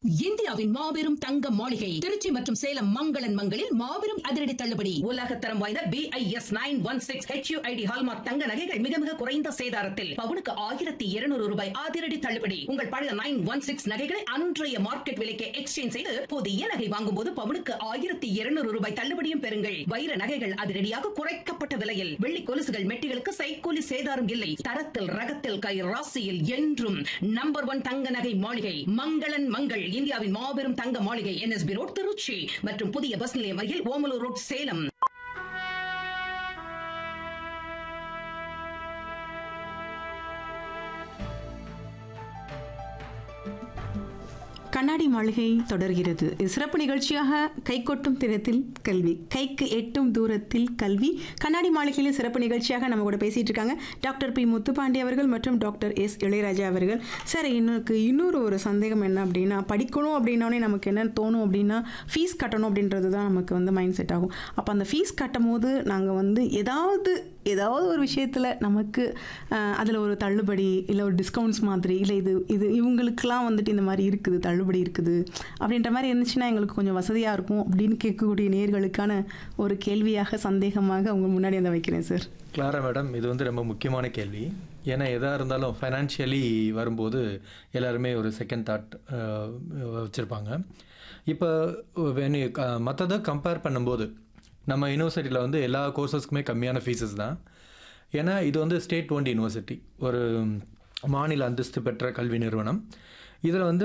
இந்தியாவின் மாபெரும் தங்க மாளிகை திருச்சி மற்றும் சேலம் மங்களன் மங்களில் மாபெரும் அதிரடி தள்ளுபடி உலகத்தரம் வாய்ந்த B I S nine one six HUID hallmark தங்க நகைகள் மிக மிக குறைந்த சேதாரத்தில் பவுனுக்கு ஆயிரத்தி இருநூறு ரூபாய் அதிரடி தள்ளுபடி உங்கள் பழைய நைன் ஒன் சிக்ஸ் நகைகளை அன்றைய மார்க்கெட் விலைக்கு எக்ஸ்சேஞ்ச் செய்து புதிய நகை வாங்கும் போது பவுனுக்கு ஆயிரத்தி இருநூறு ரூபாய் தள்ளுபடியும் பெறுங்கள் வைர நகைகள் அதிரடியாக குறைக்கப்பட்ட விலையில் வெள்ளி கொலுசுகள் மெட்டிகளுக்கு சைக்கூலி சேதாரம் இல்லை தரத்தில் ரகத்தில் கை ராசியில் என்றும் நம்பர் ஒன் தங்க நகை மாளிகை மங்களன் மங்கள் இந்தியாவின் மாபெரும் தங்க மாளிகை என்எஸ்பி ரோட் திருச்சி மற்றும் புதிய பஸ் நிலையம் அருகில் ஓமலூர் ரோட் சேலம் கண்ணாடி மாளிகை தொடர்கிறது இது சிறப்பு நிகழ்ச்சியாக கை கொட்டும் தினத்தில் கல்வி கைக்கு எட்டும் தூரத்தில் கல்வி கண்ணாடி மாளிகையில் சிறப்பு நிகழ்ச்சியாக நம்ம கூட பேசிட்டு இருக்காங்க டாக்டர் பி முத்துப்பாண்டி அவர்கள் மற்றும் டாக்டர் எஸ் இளையராஜா அவர்கள் சார் எனக்கு இன்னொரு ஒரு சந்தேகம் என்ன அப்படின்னா படிக்கணும் அப்படின்னோடனே நமக்கு என்ன தோணும் அப்படின்னா ஃபீஸ் கட்டணும் அப்படின்றது தான் நமக்கு வந்து மைண்ட் செட் ஆகும் அப்போ அந்த ஃபீஸ் கட்டும் போது நாங்கள் வந்து ஏதாவது ஏதாவது ஒரு விஷயத்தில் நமக்கு அதில் ஒரு தள்ளுபடி இல்லை ஒரு டிஸ்கவுண்ட்ஸ் மாதிரி இல்லை இது இது இவங்களுக்கெல்லாம் வந்துட்டு இந்த மாதிரி இருக்குது தள்ளுபடி இருக்குது அப்படின்ற மாதிரி இருந்துச்சுன்னா எங்களுக்கு கொஞ்சம் வசதியாக இருக்கும் அப்படின்னு கேட்கக்கூடிய நேர்களுக்கான ஒரு கேள்வியாக சந்தேகமாக உங்க முன்னாடி அந்த வைக்கிறேன் சார் கிளாரா மேடம் இது வந்து ரொம்ப முக்கியமான கேள்வி ஏன்னா எதாக இருந்தாலும் ஃபைனான்ஷியலி வரும்போது எல்லாருமே ஒரு செகண்ட் தாட் வச்சுருப்பாங்க இப்போ வென் மற்றதை கம்பேர் பண்ணும்போது நம்ம யூனிவர்சிட்டியில் வந்து எல்லா கோர்சஸ்க்குமே கம்மியான ஃபீஸஸ் தான் ஏன்னா இது வந்து ஸ்டேட் ஓன்ட் யூனிவர்சிட்டி ஒரு மாநில அந்தஸ்து பெற்ற கல்வி நிறுவனம் இதில் வந்து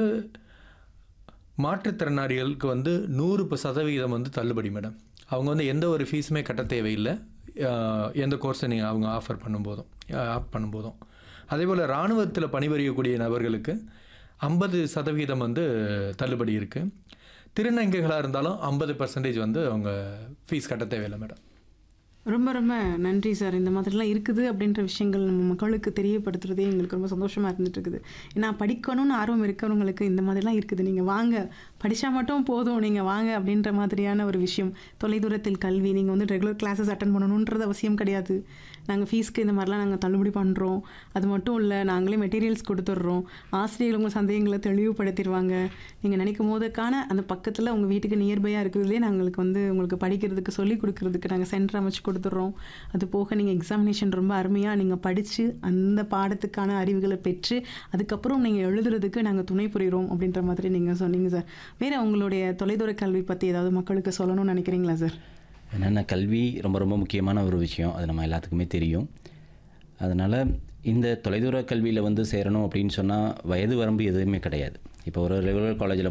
மாற்றுத்திறனாளிகளுக்கு வந்து நூறு ப- சதவிகிதம் வந்து தள்ளுபடி மேடம் அவங்க வந்து எந்த ஒரு ஃபீஸுமே கட்ட தேவையில்லை ஆஹ் எந்த கோர்ஸை நீங்கள் அவங்க ஆஃபர் பண்ணும்போதும் ஆப் பண்ணும்போதும் அதே போல் இராணுவத்தில் பணிபுரியக்கூடிய நபர்களுக்கு ஐம்பது சதவிகிதம் வந்து தள்ளுபடி இருக்குது திருநங்கைகளாக இருந்தாலும் ஐம்பது பர்சன்டேஜ் வந்து அவங்க ஃபீஸ் கட்ட தேவையில்லை மேடம் ரொம்ப ரொம்ப நன்றி சார் இந்த மாதிரிலாம் இருக்குது அப்படின்ற விஷயங்கள் நம்ம மக்களுக்கு தெரியப்படுத்துறதே எங்களுக்கு ரொம்ப சந்தோஷமாக இருந்துட்டு இருக்குது ஏன்னா படிக்கணும்னு ஆர்வம் இருக்கிறவங்களுக்கு இந்த மாதிரிலாம் இருக்குது நீங்கள் வாங்க படித்தா மட்டும் போதும் நீங்கள் வாங்க அப்படின்ற மாதிரியான ஒரு விஷயம் தொலைதூரத்தில் கல்வி நீங்கள் வந்து ரெகுலர் கிளாஸஸ் அட்டன் பண்ணணுன்றது அவசியம் கிடையாது நாங்கள் ஃபீஸ்க்கு இந்த மாதிரிலாம் நாங்கள் தள்ளுபடி பண்ணுறோம் அது மட்டும் இல்லை நாங்களே மெட்டீரியல்ஸ் கொடுத்துட்றோம் ஆசிரியர்கள் உங்கள் சந்தேகங்களை தெளிவுபடுத்திடுவாங்க நீங்கள் நினைக்கும் போதுக்கான அந்த பக்கத்தில் உங்கள் வீட்டுக்கு நியர்பையாக இருக்கிறதுலே நாங்களுக்கு வந்து உங்களுக்கு படிக்கிறதுக்கு சொல்லிக் கொடுக்கறதுக்கு நாங்கள் சென்டர் அமைச்சு கொடுத்துட்றோம் அது போக நீங்கள் எக்ஸாமினேஷன் ரொம்ப அருமையாக நீங்கள் படித்து அந்த பாடத்துக்கான அறிவுகளை பெற்று அதுக்கப்புறம் நீங்கள் எழுதுறதுக்கு நாங்கள் துணை புரிகிறோம் அப்படின்ற மாதிரி நீங்கள் சொன்னீங்க சார் வேறு உங்களுடைய தொலைதூர கல்வி பற்றி ஏதாவது மக்களுக்கு சொல்லணும்னு நினைக்கிறீங்களா சார் என்னென்ன கல்வி ரொம்ப ரொம்ப முக்கியமான ஒரு விஷயம் அது நம்ம எல்லாத்துக்குமே தெரியும் அதனால் இந்த தொலைதூர கல்வியில் வந்து சேரணும் அப்படின்னு சொன்னால் வயது வரம்பு எதுவுமே கிடையாது இப்போ ஒரு ரெகுலர் காலேஜில்